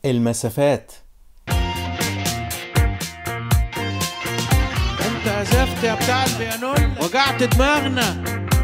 المسافات انت عزفت يا بتاع البيانون وجعت دماغنا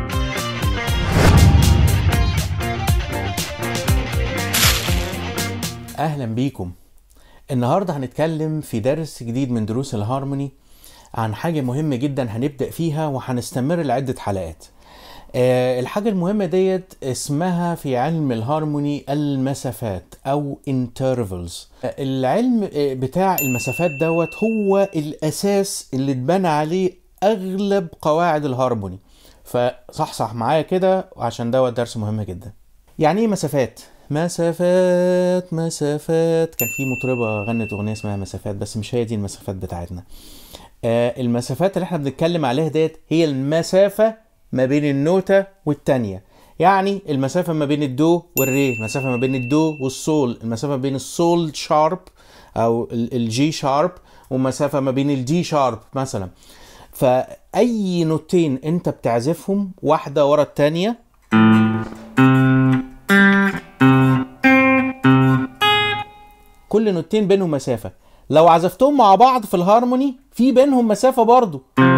اهلا بيكم النهارده هنتكلم في درس جديد من دروس الهارموني عن حاجه مهمه جدا هنبدا فيها وهنستمر لعده حلقات آه، الحاجة المهمة ديت اسمها في علم الهارموني المسافات أو intervals آه، العلم آه، بتاع المسافات دوت هو الأساس اللي اتبنى عليه أغلب قواعد الهارموني فصحصح معايا كده عشان دوت درس مهم جدا يعني ايه مسافات مسافات مسافات كان في مطربة غنت أغنية اسمها مسافات بس مش هي دي المسافات بتاعتنا آه، المسافات اللي احنا بنتكلم عليها ديت هي المسافة ما بين النوتة والتانية يعني المسافة ما بين الدو والري المسافة ما بين الدو والسول المسافة ما بين السول شارب أو ال- الجي شارب ومسافة ما بين الدي شارب مثلا فأي نوتين أنت بتعزفهم واحدة ورا التانية كل نوتين بينهم مسافة لو عزفتهم مع بعض في الهارموني في بينهم مسافة برضو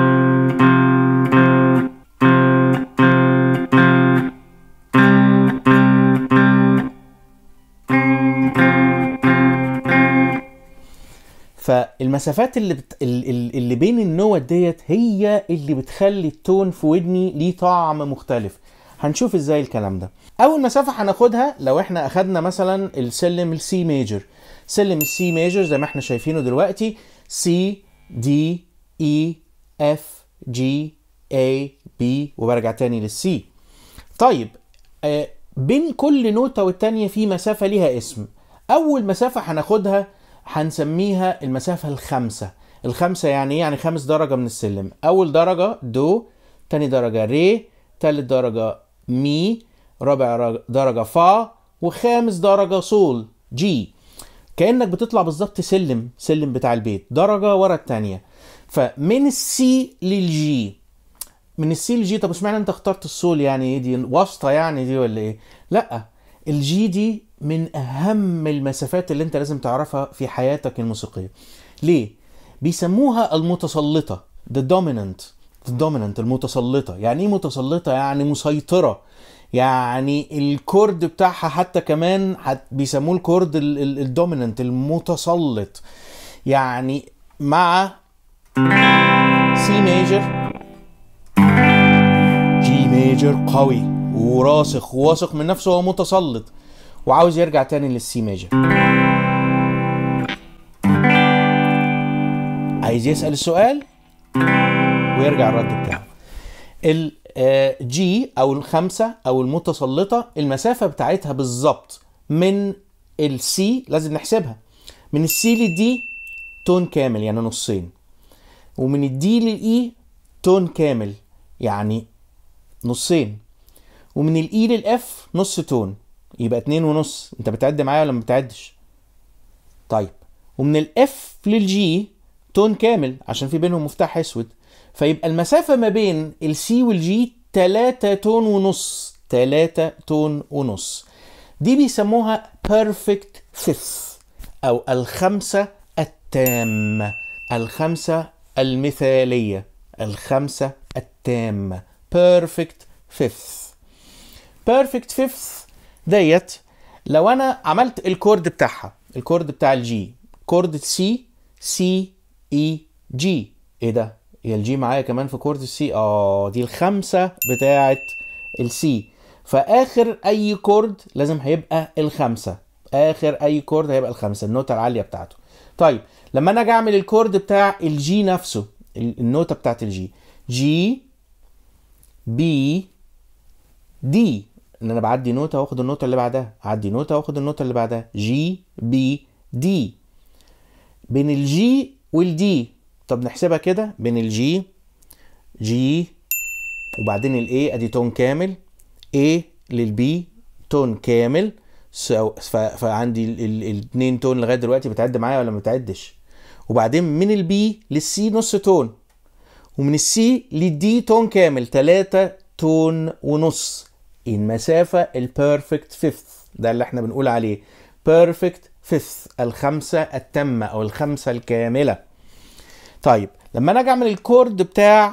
فالمسافات اللي بت... ال- ال- اللي بين النوت ديت هي اللي بتخلي التون في ودني ليه طعم مختلف هنشوف ازاي الكلام ده اول مسافه هناخدها لو احنا اخدنا مثلا السلم السي ميجر سلم السي ميجر زي ما احنا شايفينه دلوقتي سي دي اي اف جي اي بي وبرجع تاني للسي طيب آه، بين كل نوتة والتانية في مسافة ليها اسم أول مسافة هناخدها هنسميها المسافة الخامسة الخامسة يعني إيه؟ يعني خامس درجة من السلم أول درجة دو تاني درجة ري تالت درجة مي رابع رج- درجة فا وخامس درجة صول جي كأنك بتطلع بالظبط سلم سلم بتاع البيت درجة ورا التانية فمن السي للجي من السي للجي طب اشمعنى انت اخترت السول يعني ايه دي واسطه يعني دي ولا ايه لا الجي دي من اهم المسافات اللي انت لازم تعرفها في حياتك الموسيقيه ليه بيسموها المتسلطه the dominant the dominant المتسلطه يعني ايه متسلطه يعني مسيطره يعني الكورد بتاعها حتى كمان حت بيسموه الكورد الدوميننت المتسلط يعني مع سي ميجر جي ميجر قوي وراسخ وواثق من نفسه ومتسلط وعاوز يرجع تاني للسي ميجر عايز يسأل السؤال ويرجع الرد بتاعه الجي او الخمسة او المتسلطة المسافة بتاعتها بالظبط من السي لازم نحسبها من السي للدي تون كامل يعني نصين ومن الدي للاي تون كامل يعني نصين ومن الاي للاف نص تون يبقى اتنين ونص انت بتعد معايا ولا ما بتعدش طيب ومن الاف للجي تون كامل عشان في بينهم مفتاح اسود فيبقى المسافة ما بين السي والجي تلاتة تون ونص تلاتة تون ونص دي بيسموها perfect fifth او الخمسة التامة الخمسة المثالية الخمسة التامة perfect fifth perfect fifth ديت لو انا عملت الكورد بتاعها الكورد بتاع الجي كورد سي سي اي جي ايه ده هي الجي معايا كمان في كورد السي اه دي الخمسة بتاعت السي فاخر اي كورد لازم هيبقى الخمسة اخر اي كورد هيبقى الخمسة النوتة العالية بتاعته طيب لما انا اجي اعمل الكورد بتاع الجي نفسه ال- النوتة بتاعت الجي جي بي دي ان انا بعدي نوتة واخد النوتة اللي بعدها اعدي نوتة واخد النوتة اللي بعدها جي بي دي بين الجي والدي طب نحسبها كده بين الجي جي وبعدين الاي ادي تون كامل A للبي تون كامل سو- ف- فعندي ال- ال- الاتنين تون لغايه دلوقتي بتعد معايا ولا ما بتعدش وبعدين من البي للسي نص تون ومن السي للدي تون كامل 3 تون ونص المسافة البيرفكت فيفث ده اللي احنا بنقول عليه بيرفكت fifth الخمسة التامة أو الخمسة الكاملة طيب لما أنا أجي أعمل الكورد بتاع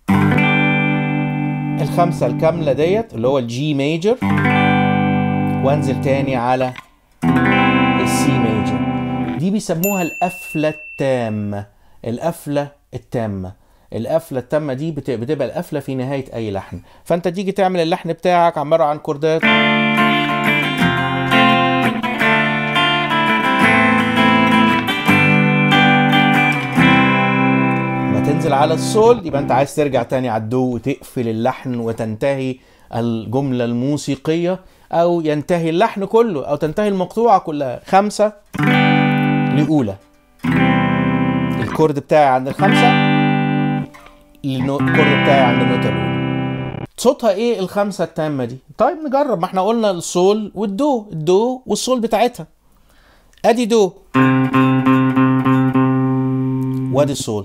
الخمسة الكاملة ديت اللي هو الجي ميجر وانزل تاني على السي ميجر دي بيسموها القفلة التامة القفلة التامة القفلة التامة دي بت- بتبقى القفلة في نهاية أي لحن فأنت تيجي تعمل اللحن بتاعك عبارة عن كوردات ما تنزل على السول يبقى انت عايز ترجع تاني على الدو وتقفل اللحن وتنتهي الجملة الموسيقية او ينتهي اللحن كله او تنتهي المقطوعة كلها خمسة لأولى الكورد بتاعي عند الخمسة النو- الكورد بتاعي عند النوتة الأولى صوتها ايه الخمسة التامة دي؟ طيب نجرب ما احنا قلنا السول والدو الدو والسول بتاعتها ادي دو وادي السول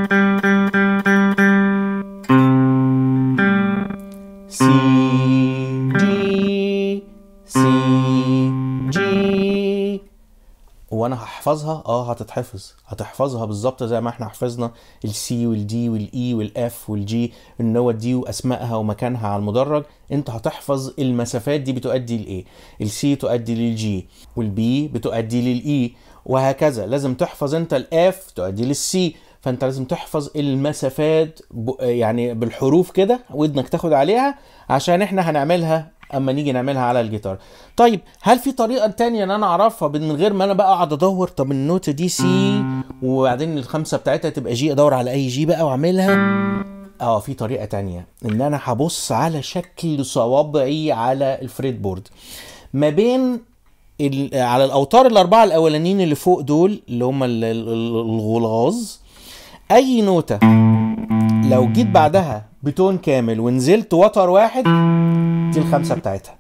سي جي سي جي وانا هحفظها اه هتتحفظ هتحفظها بالظبط زي ما احنا حفظنا السي والدي والاي والاف والجي النوت دي واسمائها ومكانها على المدرج انت هتحفظ المسافات دي بتؤدي لايه السي تؤدي للجي والبي بتؤدي للاي وهكذا لازم تحفظ انت الاف تؤدي للسي فانت لازم تحفظ المسافات ب... يعني بالحروف كده ودنك تاخد عليها عشان احنا هنعملها اما نيجي نعملها على الجيتار طيب هل في طريقه تانية ان انا اعرفها من غير ما انا بقى اقعد ادور طب النوتة دي سي وبعدين الخمسه بتاعتها تبقى جي ادور على اي جي بقى واعملها اه في طريقه تانية ان انا هبص على شكل صوابعي على الفريد بورد ما بين ال- على الاوتار الاربعه الاولانيين اللي فوق دول اللي هم ال- ال- ال- الغلاظ اي نوتة لو جيت بعدها بتون كامل ونزلت وتر واحد دي الخمسة بتاعتها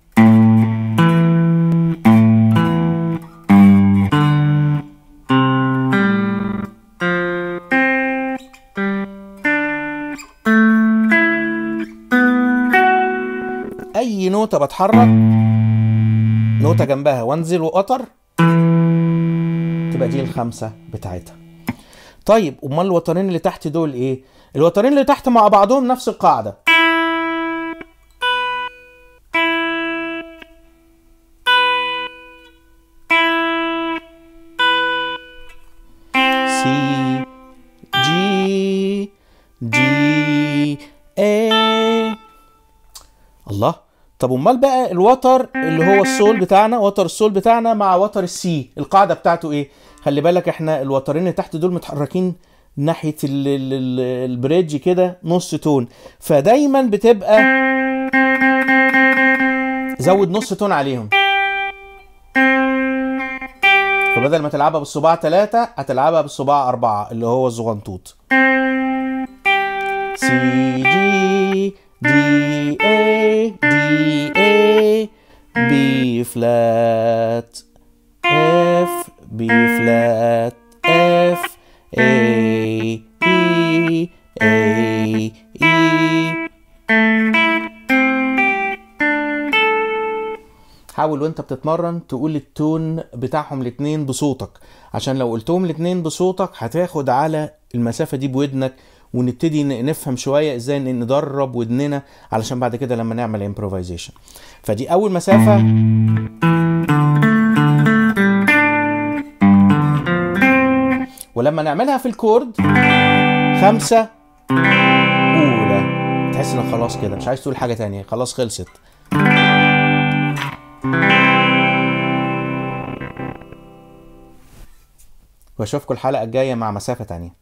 اي نوتة بتحرك نوتة جنبها وانزل وقطر تبقى دي الخمسة بتاعتها طيب امال الوترين اللي تحت دول ايه الوترين اللي تحت مع بعضهم نفس القاعدة سي جي دي اي الله طب امال بقى الوتر اللي هو السول بتاعنا وتر السول بتاعنا مع وتر السي القاعده بتاعته ايه خلي بالك احنا الوترين اللي تحت دول متحركين ناحيه ال ال ال البريدج كده نص تون فدايما بتبقى زود نص تون عليهم فبدل ما تلعبها بالصباع ثلاثة هتلعبها بالصباع أربعة اللي هو الزغنطوط سي جي دي اي دي اي بي فلات اف بي فلات اف اي اي اي اي حاول وانت بتتمرن تقول التون بتاعهم الاتنين بصوتك عشان لو قلتهم الاتنين بصوتك هتاخد على المسافة دي بودنك ونبتدي ن- نفهم شوية ازاي ن- ندرب ودننا علشان بعد كده لما نعمل امبروفيزيشن فدي اول مسافة ولما نعملها في الكورد خمسة أولى تحس انك خلاص كده مش عايز تقول حاجة تانية خلاص خلصت واشوفكم الحلقة الجاية مع مسافة تانية